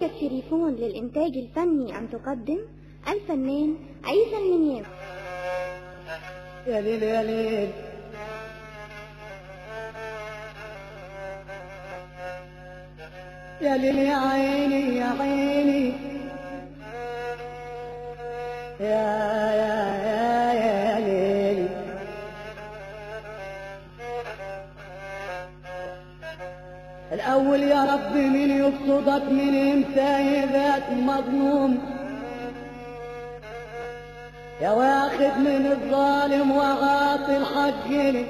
الشريفون للإنتاج الفني أن تقدم الفنان عيسى المنياوي يا ليل يا ليل يا ليل يا عيني يا عيني يا يا يا يا ليل الأول يا رب من يقصدك من انت ذات مظلوم يا واخد من الظالم وعاطي الحق لي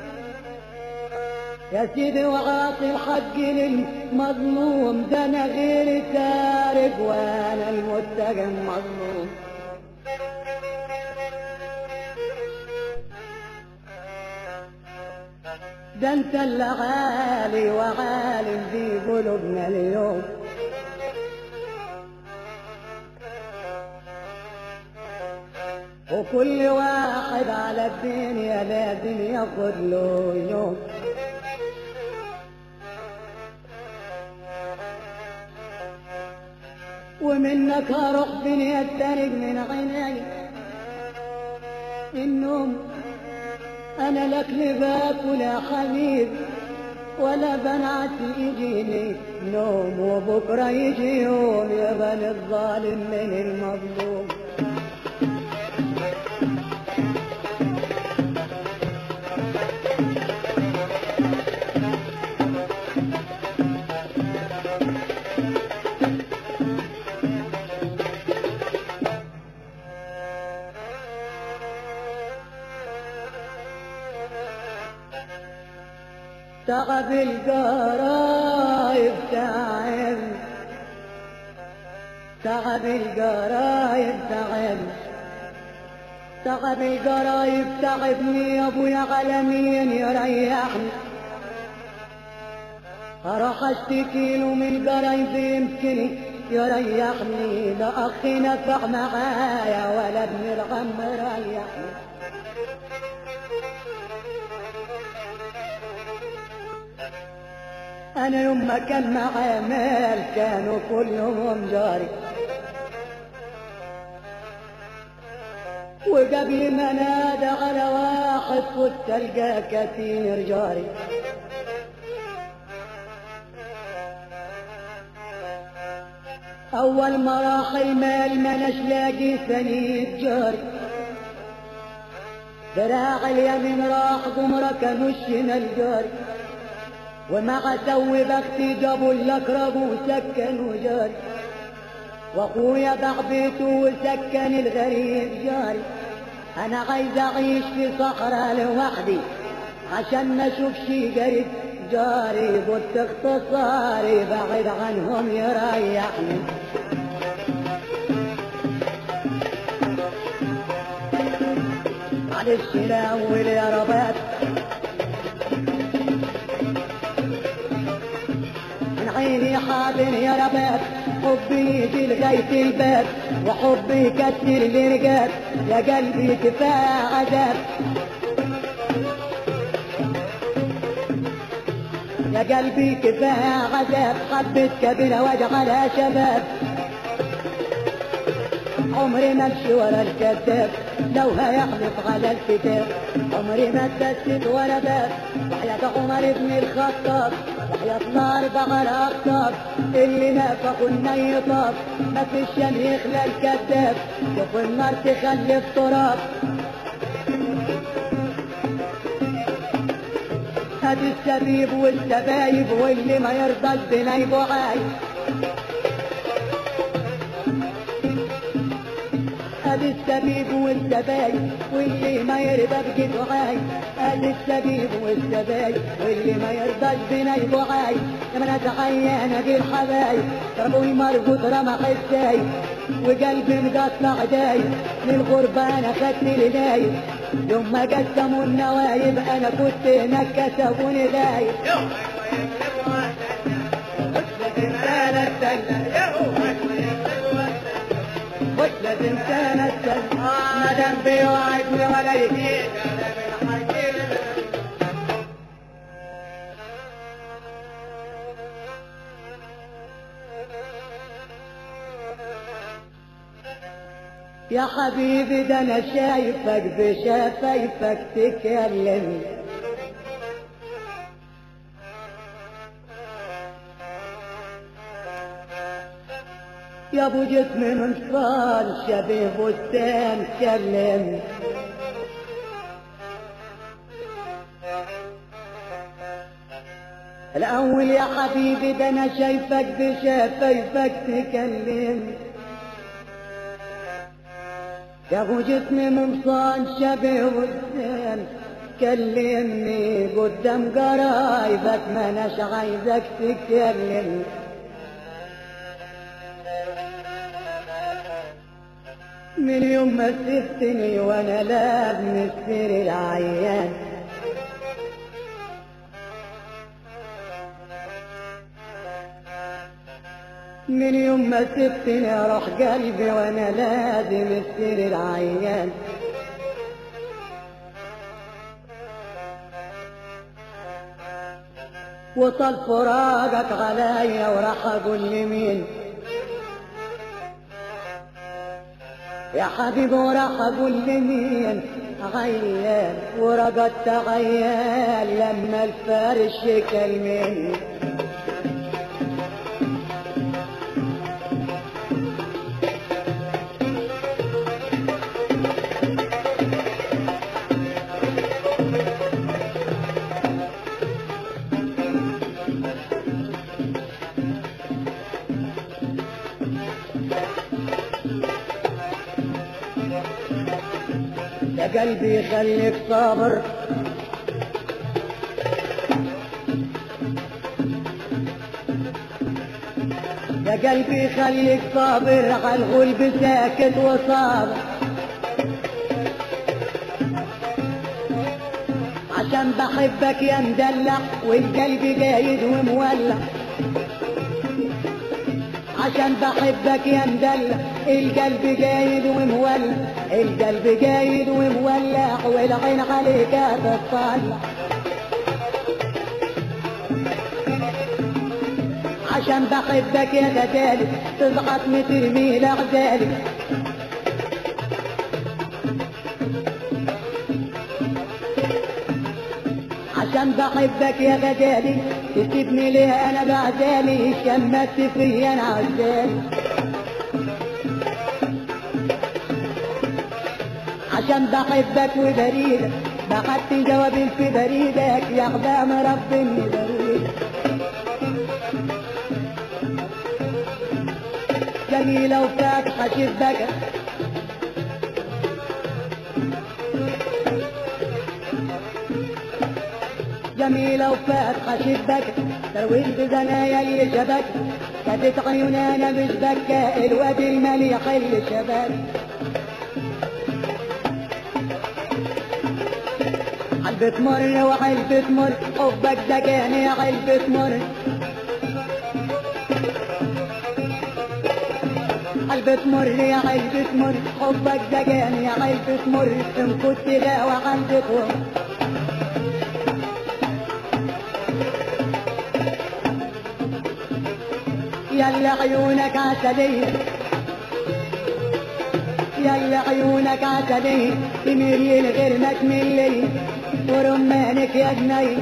يا سيدي وعاطي الحق للمظلوم ده انا غير تارك وانا المتهم مظلوم ده انت اللي عالي وعالم في قلوبنا اليوم وكل واحد على الدنيا لازم ياخد له يوم ومنك هروح دنيا التارك من عيني النوم انا لك لباك ولا حبيب ولا بنعت يجيني نوم وبكره يجي يوم يبان الظالم من المظلوم تعب القرايب تعب تعب القرايب تعب تعب القرايب تعبني يا ابويا على مين يريحني اروح اشتكي له من قرايب يمكن يريحني لا اخي نفع معايا ولا ابن العم ريحني انا يوم ما كان معايا مال كانوا كلهم جاري وقبل ما نادى على واحد كنت تلقى كثير جاري اول ما راح المال ما نلاقي ثاني جاري دراع اليمين راح قمرك نشنا الجاري ومع سوي بختي جابوا الاقرب وسكنوا جاري واخويا بحبيته وسكن الغريب جاري انا عايز اعيش في صحراء لوحدي عشان ما اشوف شي قريب جاري قلت اختصاري بعد عنهم يريحني معلش الاول يا ربات عيني حاضر يا رباب حبي يجي لغاية الباب وحبي يكسر الرقاب يا قلبي كفاية عذاب يا قلبي كفاية عذاب حبيتك بلا وجع على شباب عمري ما امشي ورا الكذاب لو هيحلف على الكتاب عمري ما اتدست ولا باب وحياة عمر بن الخطاب وحياة نار بغل أخطاب اللي نافق الني طاب ما في الشم يخلى الكذاب شوف النار تخلف تراب هات السبيب والسبايب واللي ما يرضى بنايبه عايز ادي السبيب والسبايب واللي ما يرضى بجيبه عاي ادي السبيب والسبايب واللي ما يرضى بنايبه عاي لما نتعين دي الحبايب ضربوا المربوط رمح الساي وقلبي مقطع داي للغربة انا خدت الهدايب يوم ما قسموا النوايب انا كنت هناك كسبوني دايب يوم لازم كانت ما دام بيوعدني ولا يجيك يا حبيبي ده انا شايفك بشفايفك تكلم يا ابو جسم من صال شبيه بستان كلم الاول يا حبيبي ده انا شايفك بشفايفك تكلم يا ابو جسم ممصان شبه وسام كلمني قدام قرايبك ما اناش عايزك تتكلم من يوم ما سبتني وانا لابن السر العيان من يوم ما سبتني اروح قلبي وانا لازم السر العيان وصل فراقك عليا وراح اقول لمين يا حبيبي وراح اقول لمين عيان ورقدت عيان لما الفارش كلمني يا قلبي خليك صابر يا قلبي خليك صابر على الغلب ساكت وصابر عشان بحبك يا مدلع والقلب قايد ومولع عشان بحبك يا مدلع القلب قايد ومولع القلب قايد ومولع والعين عليك تطلع عشان بحبك يا غزالي تضغط ترمي لعزالي عشان بحبك يا غزالي تسيبني ليه انا بعزالي شمت فيا انا عزالي عشان بحبك وبريدك بعت جواب في بريدك يا خدام ربي بريدك جميلة وفاتحة شبكة جميلة وفاتحة شبكة ترويج بزنايا اللي شبك كانت عيونانا مش بكة الواد المليح اللي شبك علبة مر وعلبة مر حبك ده كان علبة مر علبة مر يا علبة مر حبك ده كان يا علبة مر ان كنت لا وعندك مر يلا عيونك عسلية يلا عيونك عسلية تميل غير ما تملي ورمانك يا جني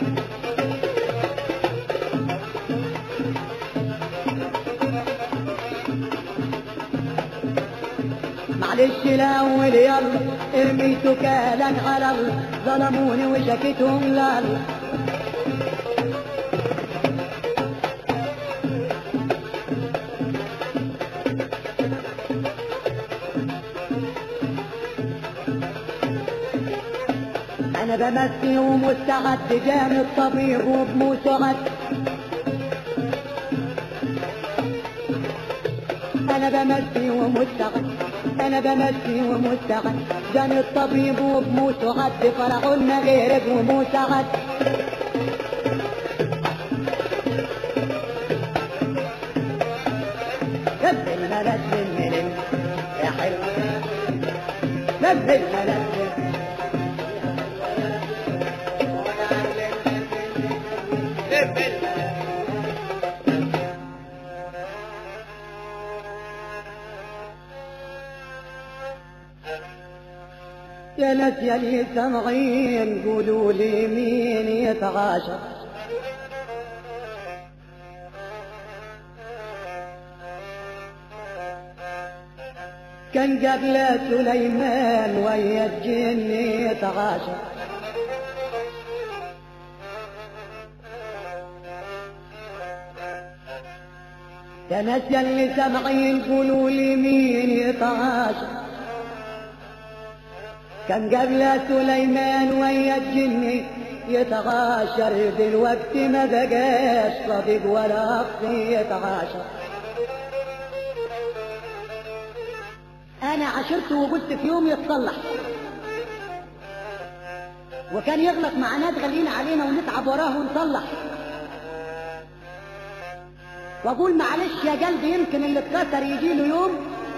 معلش الاول يلا ارميتوا كالا على الله ظلموني وشكيتهم لله انا بمسي ومستعد جاني الطبيب وبمسعد انا بمسي ومستعد انا بمسي ومستعد جاني الطبيب وبمسعد فرعون غيرك ومسعد نزل ما نزل من يا حلو نزل ما نزل يا ناس يا اللي سامعين قولوا لي مين يتغاشى كان قبل سليمان ويا الجن يتغاشى يا ناس يا اللي سامعين قولوا لي مين يتغاشى كان قبل سليمان ويا الجن يتغاشر دلوقتي ما بقاش صديق ولا اخ يتغاشر انا عشرت وقلت في يوم يتصلح وكان يغلط مع ناس غاليين علينا ونتعب وراه ونصلح واقول معلش يا قلبي يمكن اللي اتكسر يجي له يوم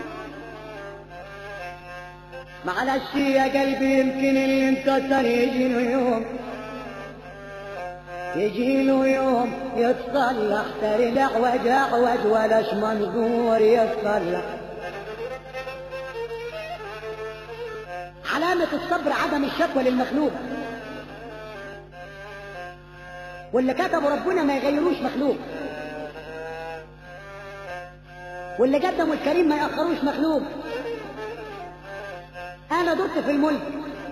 معلش يا قلبي يمكن اللي انكسر يجي له يوم يجي له يوم يتصلح تري الاعوج اعوج ولاش منظور يتصلح علامة الصبر عدم الشكوى للمخلوق واللي كتبه ربنا ما يغيروش مخلوق واللي قدمه الكريم ما يأخروش مخلوق انا درت في الملك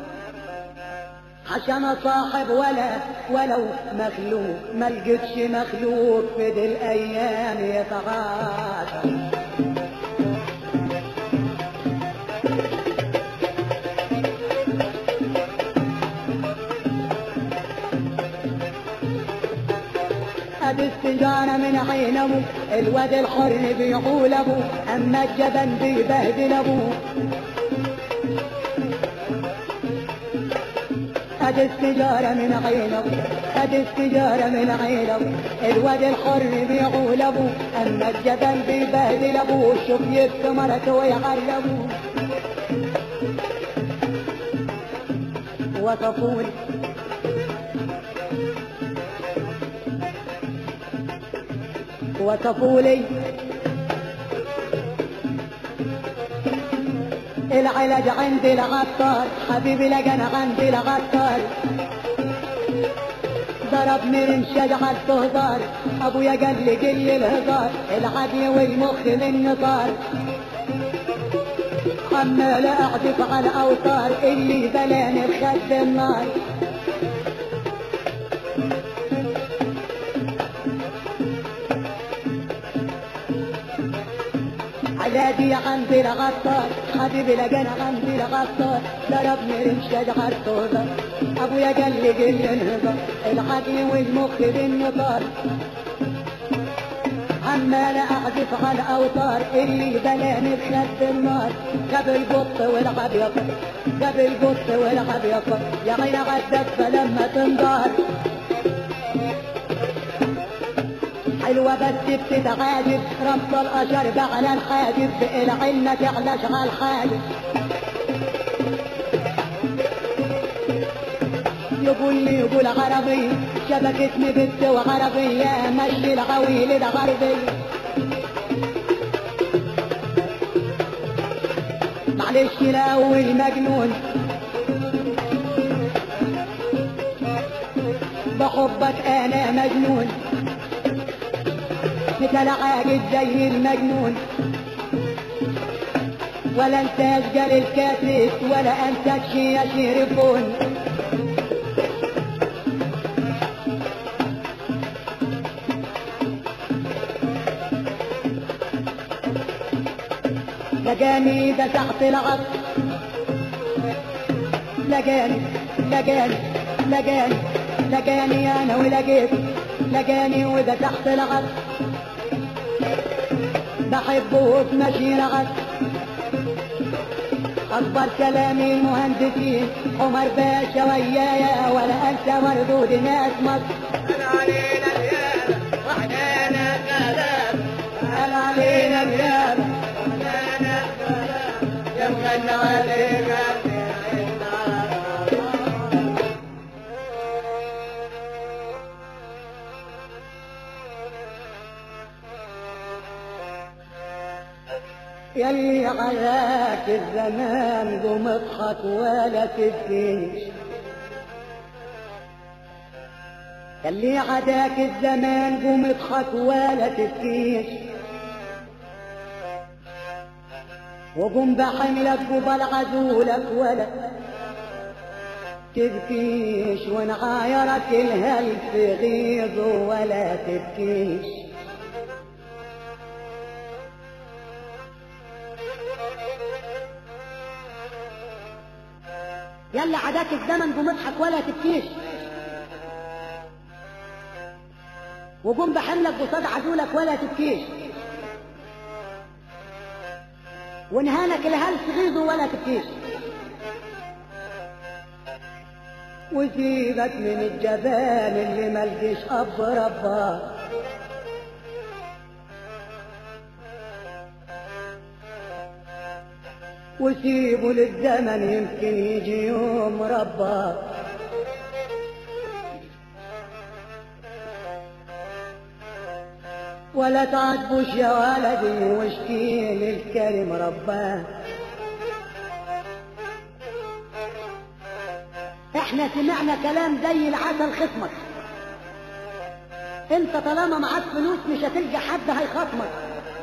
عشان صاحب ولا ولو مخلوق ما لقيتش مخلوق في دي الايام يتغاشى ادي السجارة من عين ابوه الواد الحر بيقول ابوه اما الجبن بيبهدل ابوه ادي السجارة من عين ابوه ادي السجارة من عين ابوه الواد الحر بيقول ابوه اما الجبن بيبهدل ابوه شوف يبكي مرته ويعربوه وصفوا لي وصفوا لي العلاج عندي العطار حبيبي لقنا عندي العطار ضرب من شجع الصهبار ابويا قال لي قل الهزار العقل والمخ من طار عمال اعزف على الاوتار اللي بلاني بخد النار علاجي عندي الغطار حبيبي لقنا عندي الغطار ضربني رمشة غطوطة ابويا قال لي قل انهضر العقل والمخ بالنطار عمال اعزف على الاوتار اللي بلاني بخد النار جاب القط والعب يطر جاب القط والعب يطر يا عين غدت لما تنضار حلوة بس بتتعاجب رب الأشر على الحاجب العلة تعلش على الحاجب يقول لي يقول عربي شبكتني بنت وعربية مشي العويل ده غربي معلش الأول مجنون بحبك أنا مجنون مثل عاجز زي المجنون ولا انت اشجر الكاتريس ولا انت تشي يشربون لقاني ده تحت العصر لقاني لقاني لقاني لقاني انا ولقيت لقاني وده تحت العصر بحبه بمشي رغد أكبر كلامي المهندسين عمر باشا ويايا ولا أنسى مردود ناس مصر قال علينا اليابة وحدانا كلام قال علينا اليابة وحدانا كلام يمكن علينا يلي علاك الزمان قوم اضحك ولا تبكيش يلي عداك الزمان قوم اضحك ولا تبكيش وقوم بحملك قبل عزولك ولا تبكيش ونعايرك الهلف غيظ ولا تبكيش يلا عداك الزمن قوم اضحك ولا تبكيش وقوم بحملك قصاد عدولك ولا تبكيش ونهانك الهلس غيظه ولا تبكيش وسيبك من الجبان اللي ملقيش اب رباه وسيبه للزمن يمكن يجي يوم رباه ولا تعاتبوش يا ولدي واشكي للكريم رباه احنا سمعنا كلام زي العسل خصمك انت طالما معاك فلوس مش هتلقى حد هيخصمك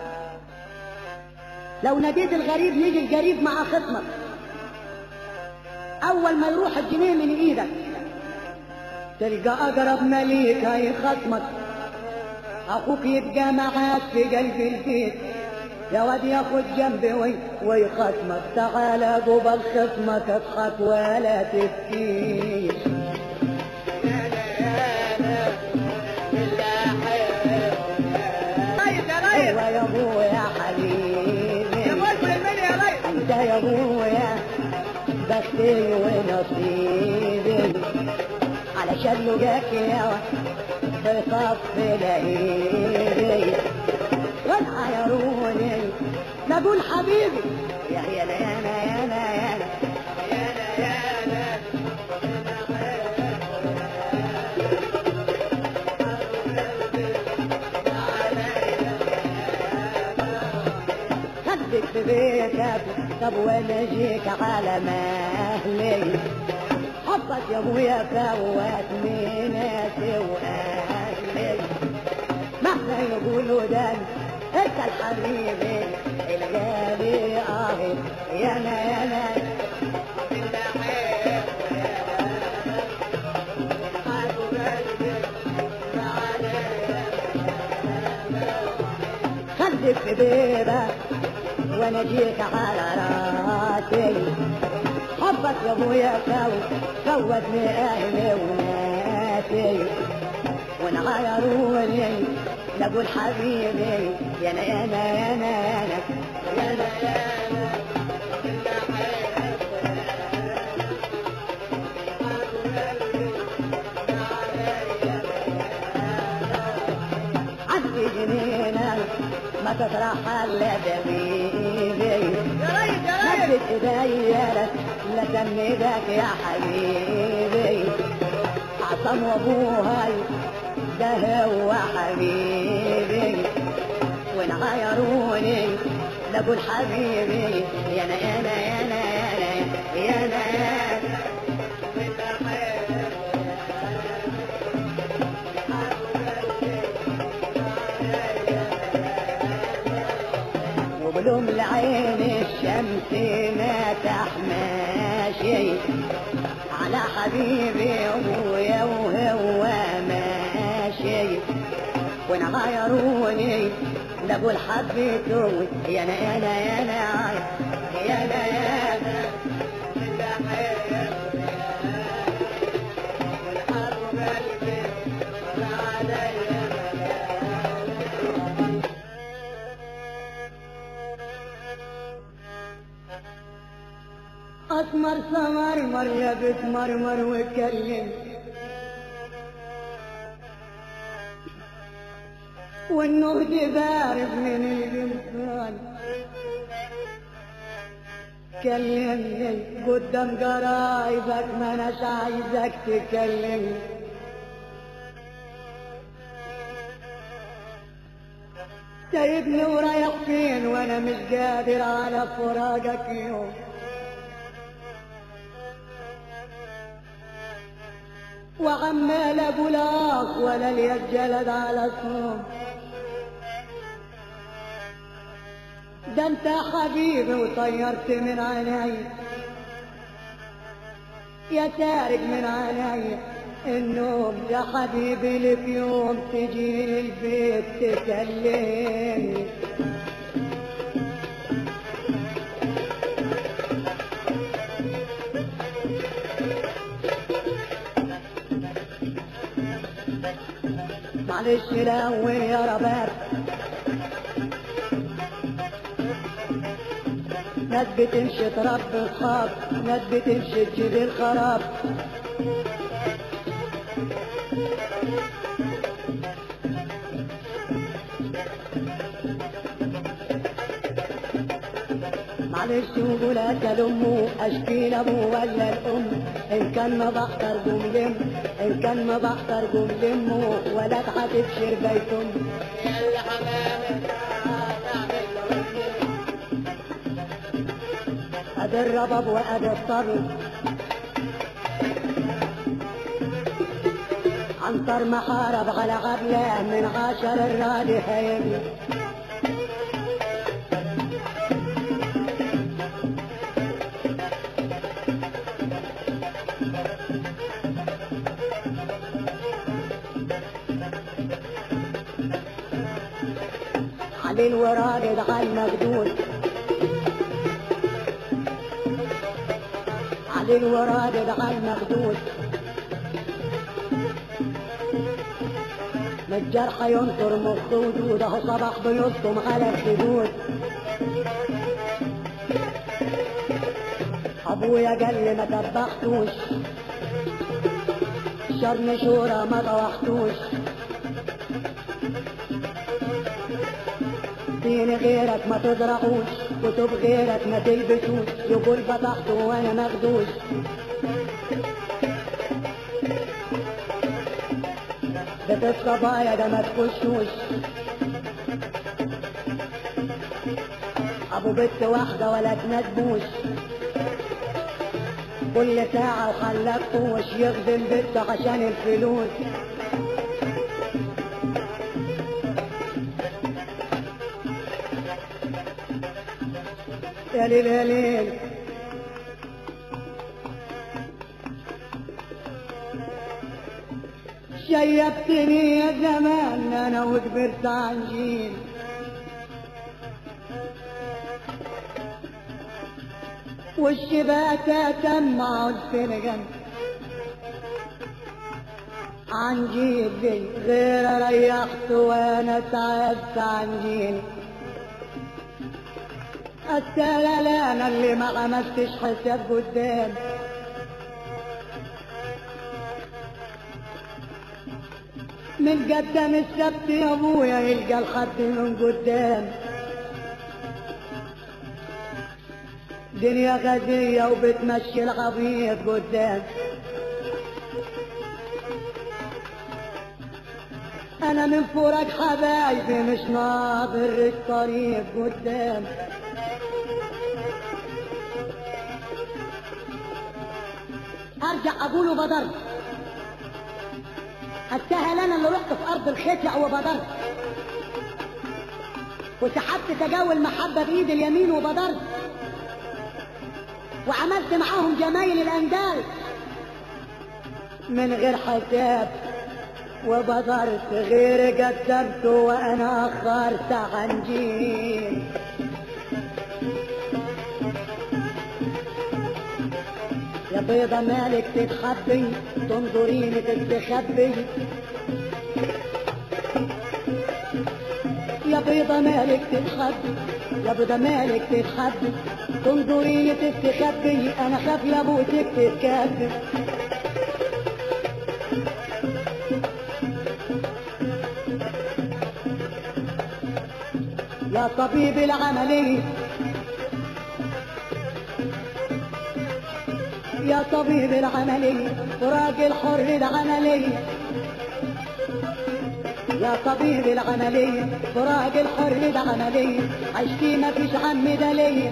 لو ناديت الغريب يجي القريب مع خصمك اول ما يروح الجنيه من ايدك تلقى اقرب مليك هيخصمك اخوك يبقى معاك في قلب البيت يا واد ياخد جنبي وي ويخصمك تعال قبل خصمك اضحك ولا تبكيش ايوه يا ابويا حبيبي انت يا ابويا بختي ونصيبي علشان لقاك يا في صف لهيبي والحيروني نقول حبيبي يا يا لا يا لا يا لا يا لا خدك في بيتك طب وانا اجيك على مهلي حبك يا ابويا فوت ناسي واهلي مهما يقولوا ده انت الحبيبي الغالي اه يا لا يا لا خدك في بيبك وانا جيت على راسي حبك يا ابويا فوت فوتني اهلي وناسي ونغيروني نقول حبيبي يا لا يا لا يا لا يا لا يا لا يا لا عندي جنينة ما تطرح الا دبيبي مدت ايديا لك لتمدك يا حبيبي عصام وابوها ده هو حبيبي ونغيروني لقول حبيبي يا لا يا لا يا لا يا لا يا لا وبلوم العين الشمس ما تحماشي على حبيبي ابويا وهو ماشي وانا غيروني لابو حبيته يا لا يا لا يا لا يا لا يا لا اسمر سمر مر يا بت مرمر واتكلم والنهد بارد من الجمال كلمني قدام قرايبك ما اناش عايزك تكلمني سايبني ورايح فين وانا انا مش قادر على فراقك يوم وعمال اقول اخ ولا لي الجلد على صوم ده انت حبيبي وطيرت من عيني يا تارك من عيني النوم يا حبيبي لك يوم تجي البيت تكلمني معلش لو يا رباب ناس بتمشي تربي خاب ناس بتمشي تجيب الخراب معلش وقول اسال امه اشكي لابوه ولا الام ان كان ما بقدر قوم لم ان كان ما بقدر قوم لمه ولا هتبشر بيت امه يلا حمامك تعمل ادي الرباب وادي الطرب عنتر محارب على غبلة من عشر الرادي هيبي علي الوراد على المقدود علي الوراد على المقدود ما الجرح ينطر مخ وجوده صبح بيصطم على الخدود ابويا قال لي ما تبختوش شر شورى ما طوحتوش دين غيرك ما تزرعوش كتب غيرك ما تلبسوش يقول فتحته وانا مخدوش بيت الصبايا ده ما تخشوش ابو بنت واحدة ولا تندبوش كل ساعة وخلاك طوش يخدم بنته عشان الفلوس يا ليل يا ليل شيبتني يا زمان انا وكبرت عن جيل والشباتة تمع الفرقان عن جيبي غير ريحت وانا تعبت عن جيل السلالة انا اللي ما عملتش حساب قدام من قدام السبت يا ابويا يلقى الخد من قدام دنيا غدية وبتمشي العبيط قدام انا من فورك حبايبي مش ناظر الطريق قدام ارجع اقوله بضرب السهل انا اللي رحت في ارض الخيطع وبضرب وسحبت تجاوي المحبه بايد اليمين وبضرب وعملت معاهم جمايل الاندال من غير حساب وبضرت غير قدمت وانا اخرت عن جيل يا بيضة مالك تتخبي تنظريني تستخبي يا بيضة مالك تتخبي يا بيضة مالك تتخبي تنظريني تستخبي انا خاف لابوتك تتكبي يا طبيب العملية يا طبيب العملية فراق الحر العملية يا طبيب العملية فراق الحر ده عملية عشتي ما فيش عم ده ليا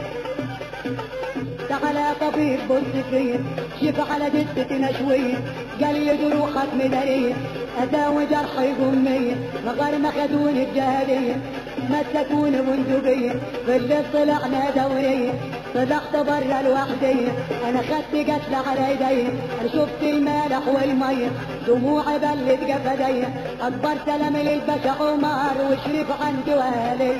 تعال يا طبيب بص فيا شوف على جثتنا شوية قال لي جروحك مدارية أداوي جرحي قمية من غير ما خدوني الجهلية مسكوني بندقية في الليل طلعنا دورية طلعت برا الوحدية أنا خدت قتل على ايدي أنا شفت المالح والمية دموعي بلت جفدي أكبر سلام للباشا عمر وشريف عندي وأهلي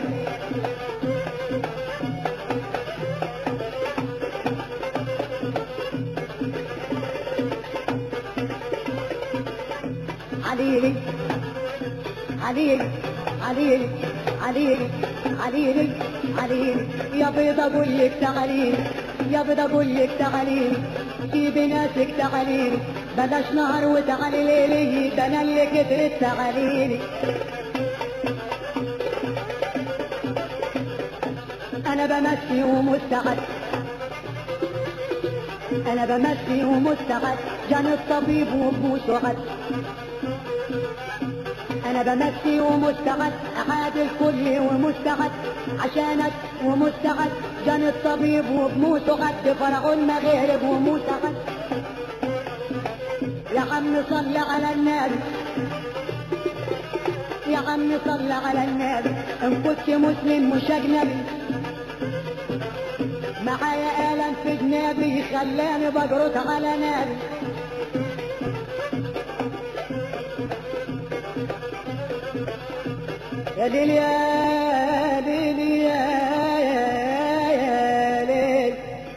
عليلي عليلي عليلي عليلي عليلي عليلي يا بيض اقول لك تعالي يا بيض اقول لك تعالي سيبي ناسك تعالي بلاش نهر وتعالي ليلي ده انا اللي كترت تعالي انا بمشي ومستعد انا بمشي ومستعد جاني الطبيب وبوس وعد انا بمشي ومستعد احاد الكل ومستعد عشانك ومستعد جاني الطبيب وبموت وعد فرعون مغرب ومستعد يا عم صل على النبي يا عم صل على النبي ان كنت مسلم مش اجنبي معايا ألم في جنابي خلاني بجرد على ناري يا ليل يا ليل يا يا ليل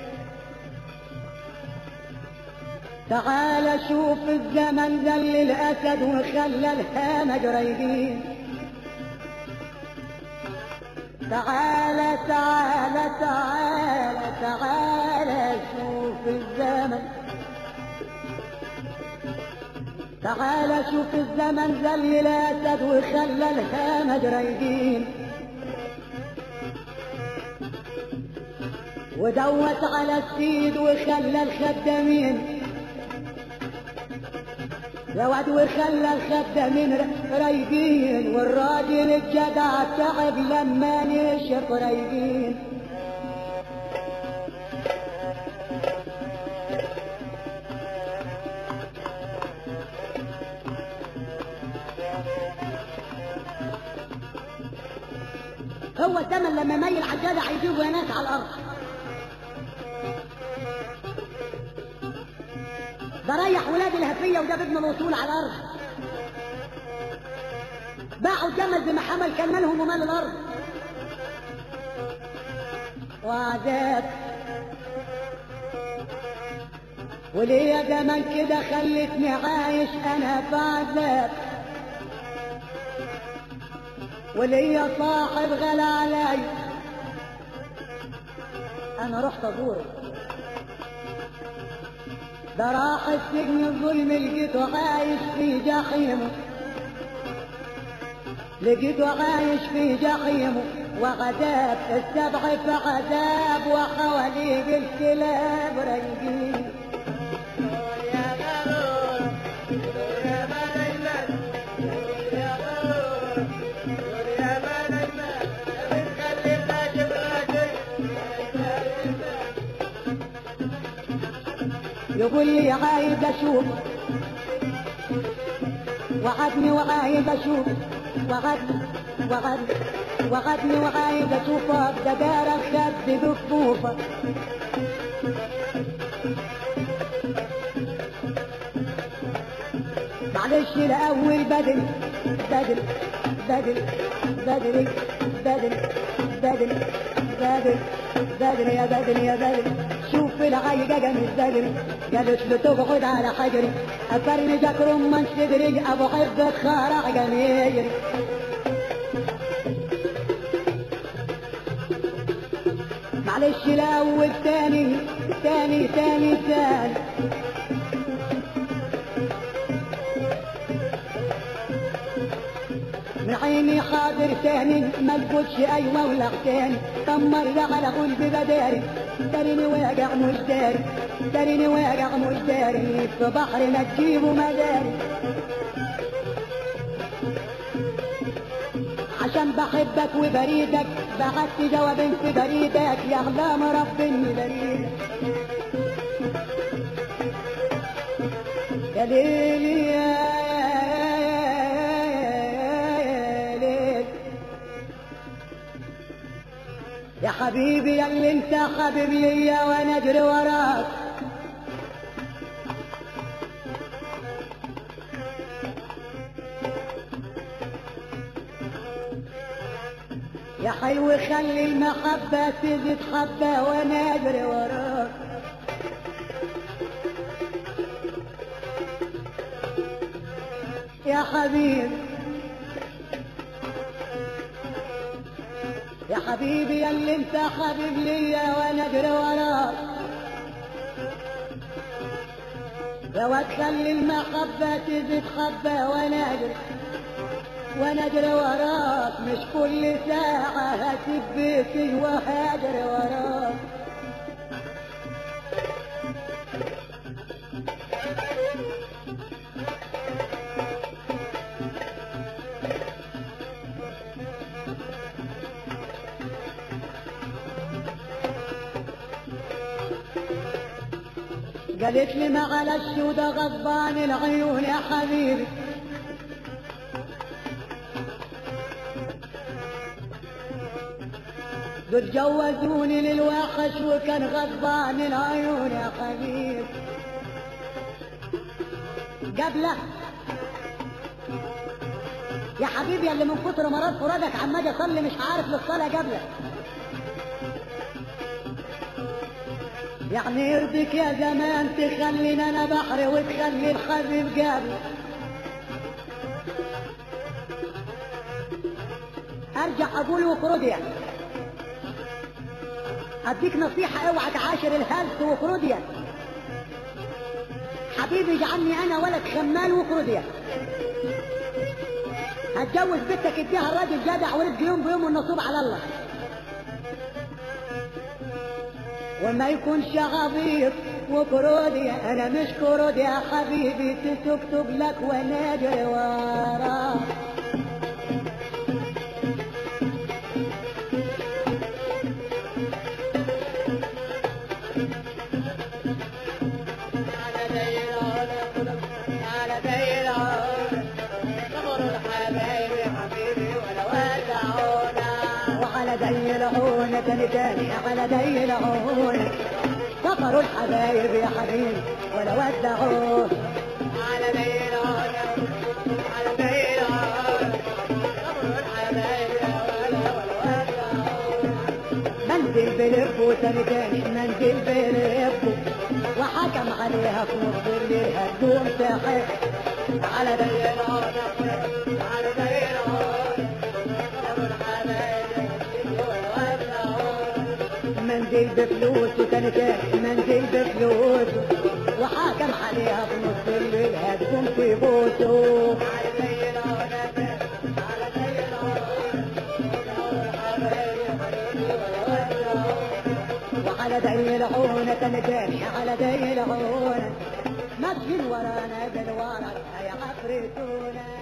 تعال شوف الزمن ذل الأسد وخلى الهامج رايقين تعال تعال تعال تعال شوف الزمن تعال شوف الزمن زي الاسد وخلى الهامج رايقين ودوت على السيد وخلى الخدامين يا واد وخلى الخدامين رايقين والراجل الجدع تعب لما نشف رايقين هو الزمن لما ميل على الجدع يجيبوا ناس على الارض ده ريح ولاد الهفيه وجاب ابن الوصول على الارض باعوا الجمل بما حمل كان مالهم ومال الارض وعذاب وليه زمن كده خلتني عايش انا في عذاب وليا صاحب غلا علي انا رحت ازوره ده راح السجن الظلم لقيته عايش في جحيمه لقيته عايش في جحيمه وعذاب السبع في عذاب وحواليه الكلاب رايقين يا غرور يا ملايمان يا غرور يا ملايمان بتخلي الراجل راجل يقول لي عايز اشوف وعدني وعايز اشوف وعدني وعدني وعدني وعايز اشوفك ده دار الخد بكفوفك معلش الاول بدري بدري بدري بدري بدري بدري بدري بدري يا بدري يا بدري شوف العيقة جنب بدري قالت له تقعد على حجري افرجك رمان صدري ابو حب خارع جميل معلش الاول تاني تاني تاني تاني من عيني حاضر تاني ما تقولش ايوه ولا تاني كم مرة على قلبي بداري داريني واقع مش داري داريني واقع مش داري في بحر ما تجيبه مداري عشان بحبك وبريدك بعت جواب في بريدك يعلم رب اني بريدك يا ليل يا ليل يا حبيبي يا اللي انت حبيب ليا وانا اجري وراك يا حلو خلي المحبة تزيد حبة وانا اجري وراك يا حبيبي يا حبيبي يا اللي انت حبيب ليا وانا اجري وراك يا واد خلي المحبة تزيد حبة وانا اجري وانا اجري وراك مش كل ساعة هسيب بيتي وهاجري وراك قالت لي معلش وده غضبان العيون يا حبيبي دول جوزوني للوحش وكان غضبان العيون يا حبيبي قبله يا حبيبي اللي من كتر مرض فرادك عمال اصلي مش عارف للصلاه قبلك يعني يرضيك يا زمان تخلينا انا بحر وتخلي الحبيب قبل ارجع اقول وكروديا اديك نصيحة اوعى تعاشر الهلس وكروديا حبيبي اجعلني انا ولد خمال وكروديا هتجوز بنتك اديها الراجل جدع ورزق يوم بيوم والنصوب على الله وما يكونش غبيط وكروديا انا مش كروديا يا حبيبي تسكتب لك وانا اجري وراك على دير عودة على دير عودة صبر الحبايب حبيبي ولا ودعونا وعلى دي العونة تاني تاني على دي العونة سفروا الحبايب يا حبيبي ولا ودعوه على دير عودة على دير عودة صبر الحبايب ولا ولا ودعونا منزل بلبه تاني تاني منزل بلبه وحكم عليها في نص الليل هتقوم تحب على دير عودة على دير عودة صبر الحبايب حبيبي ولا ودعونا منزل بفلوسه تاني تاني منزل بفلوسه وحكم عليها في نص الليل هتقوم تبوسه على دير عودة على دير عودة صبر الحبايب حبيبي ولا ودعونا وعلى دي العونة تنجاني على دي العونة ماشيين ورانا بالورق يا عفريتونا